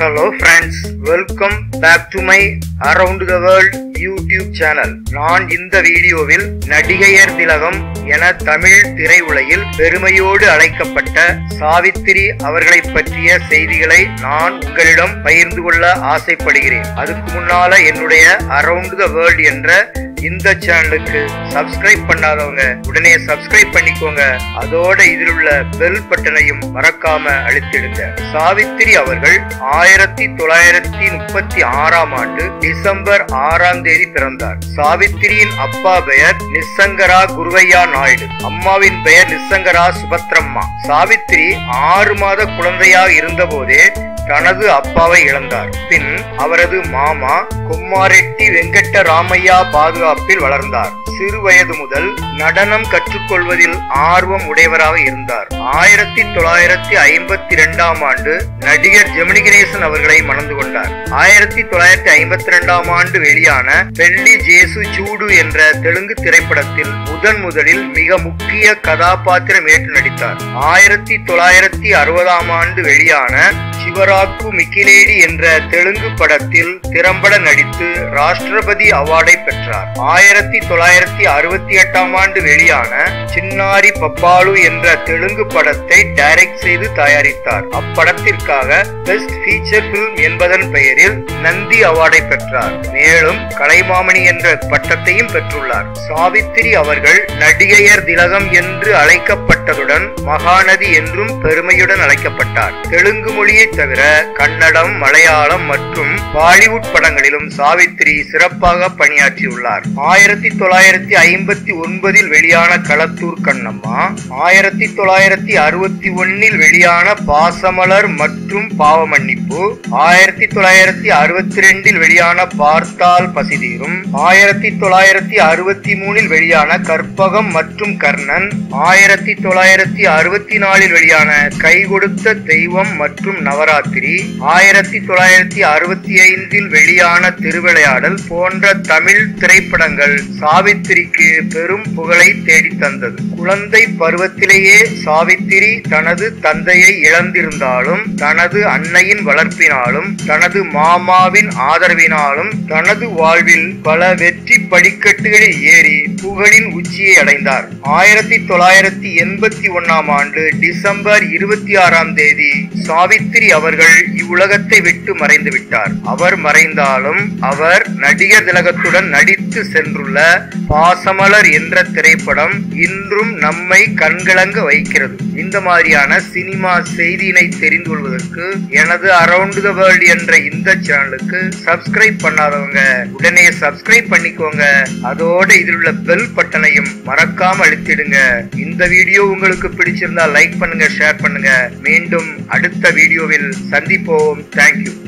hello friends welcome back to my around the world YouTube channel நான் இந்த வீடியோவில் நடிகையர் திலகம் என தமிழ் திரையுலகில் பெருமையோடு அழைக்கப்பட்ட சாவித்திரி அவர்களை பற்றிய செய்திகளை நான் உங்களிடம் பகிர்ந்து கொள்ள ஆசைப்படுகிறேன் அதுக்கு முன்னால என்னுடைய அரவுண்ட் த வேர்ல்ட் என்ற இந்த சேனலுக்கு சப்ஸ்கிரைப் பண்ணாதவங்க உடனே சப்ஸ்கிரைப் பண்ணிக்கோங்க அதோட இதில் உள்ள பெல் பட்டனையும் மறக்காம அழுத்திடுங்க சாவித்திரி அவர்கள் ஆயிரத்தி தொள்ளாயிரத்தி முப்பத்தி ஆறாம் ஆண்டு டிசம்பர் ஆறாம் தேதி பிறந்தார் சாவித்திரியின் அப்பா பெயர் நிசங்கரா குருவையா நாயுடு அம்மாவின் பெயர் நிசங்கரா சுபத்ரம்மா சாவித்திரி ஆறு மாத குழந்தையாக இருந்தபோதே தனது அப்பாவை இழந்தார் பின் அவரது மாமா கும்மாரெட்டி வெங்கட்ட ராமையா பாதுகாப்பில் வளர்ந்தார் சிறு வயது முதல் நடனம் கற்றுக்கொள்வதில் ஆர்வம் உடையவராக இருந்தார் ஆயிரத்தி தொள்ளாயிரத்தி ஐம்பத்தி இரண்டாம் ஆண்டு நடிகர் ஜெமினி கணேசன் அவர்களை மணந்து கொண்டார் ஆயிரத்தி தொள்ளாயிரத்தி ஐம்பத்தி இரண்டாம் ஆண்டு வெளியான பெள்ளி ஜேசு சூடு என்ற தெலுங்கு திரைப்படத்தில் முதன் முதலில் மிக முக்கிய கதாபாத்திரம் ஏற்று நடித்தார் ஆயிரத்தி தொள்ளாயிரத்தி அறுபதாம் ஆண்டு வெளியான சிவராக்கு மிக்கிலேடி என்ற தெலுங்கு படத்தில் திறம்பட நடித்து ராஷ்டிரபதி அவார்டை பெற்றார் ஆயிரத்தி தொள்ளாயிரத்தி அறுபத்தி எட்டாம் ஆண்டு வெளியான சின்னாரி பப்பாலு என்ற தெலுங்கு படத்தை டைரக்ட் செய்து தயாரித்தார் அப்படத்திற்காக பெஸ்ட் ஃபீச்சர் பிலிம் என்பதன் பெயரில் நந்தி அவார்டை பெற்றார் மேலும் கலைமாமணி என்ற பட்டத்தையும் பெற்றுள்ளார் சாவித்திரி அவர்கள் நடிகையர் திலகம் என்று அழைக்கப்பட்டதுடன் மகாநதி என்றும் பெருமையுடன் அழைக்கப்பட்டார் தெலுங்கு மொழியை தவிர கன்னடம் மலையாளம் மற்றும் பாலிவுட் படங்களிலும் சாவித்திரி சிறப்பாக பணியாற்றியுள்ளார் ஆயிரத்தி தொள்ளாயிரத்தி ஐம்பத்தி ஒன்பதில் வெளியான களத்தூர் கண்ணம்மா ஆயிரத்தி தொள்ளாயிரத்தி அறுபத்தி ஒன்னில் வெளியான பாசமலர் மற்றும் பாவ மன்னிப்பு ஆயிரத்தி தொள்ளாயிரத்தி அறுபத்தி ரெண்டில் வெளியான பார்த்தால் பசிதீரும் ஆயிரத்தி தொள்ளாயிரத்தி அறுபத்தி மூணில் வெளியான கற்பகம் மற்றும் கர்ணன் ஆயிரத்தி தொள்ளாயிரத்தி அறுபத்தி நாலில் வெளியான கை கொடுத்த தெய்வம் மற்றும் நவராத்திரி ஆயிரத்தி தொள்ளாயிரத்தி அறுபத்தி ஐந்தில் வெளியான திருவிளையாடல் போன்ற தமிழ் திரைப்படங்கள் சாவித்திரிக்கு பெரும் புகழை தேடி தந்தது குழந்தை பருவத்திலேயே சாவித்திரி தனது தந்தையை இழந்திருந்தாலும் தனது அன்னையின் வளர்ப்பினாலும் தனது மாமாவின் ஆதரவினாலும் தனது வாழ்வில் பல வெற்றி படிக்கட்டுகளில் ஏறி புகழின் உச்சியை அடைந்தார் ஆயிரத்தி தொள்ளாயிரத்தி எண்பத்தி ஒன்னாம் ஆண்டு டிசம்பர் இருபத்தி ஆறாம் தேதி சாவித்திரி அவர்கள் இவ்வுலகத்தை விட்டு மறைந்து விட்டார் அவர் மறைந்தாலும் அவர் நடிகர் திலகத்துடன் நடித்து சென்றுள்ள பாசமலர் என்ற திரைப்படம் இன்றும் நம்மை கண்கலங்க வைக்கிறது இந்த மாதிரியான சினிமா செய்தியினை தெரிந்து கொள்வதற்கு எனது அரவுண்ட் த வேர்ல்ட் என்ற இந்த சேனலுக்கு சப்ஸ்கிரைப் பண்ணாதவங்க உடனே சப்ஸ்கிரைப் பண்ணிக்கோங்க அதோட இதில் உள்ள பெல் பட்டனையும் மறக்காம அழுத்திடுங்க இந்த வீடியோ உங்களுக்கு பிடிச்சிருந்தா லைக் பண்ணுங்க ஷேர் பண்ணுங்க மீண்டும் அடுத்த வீடியோவில் சந்திப்போம் தேங்க்யூ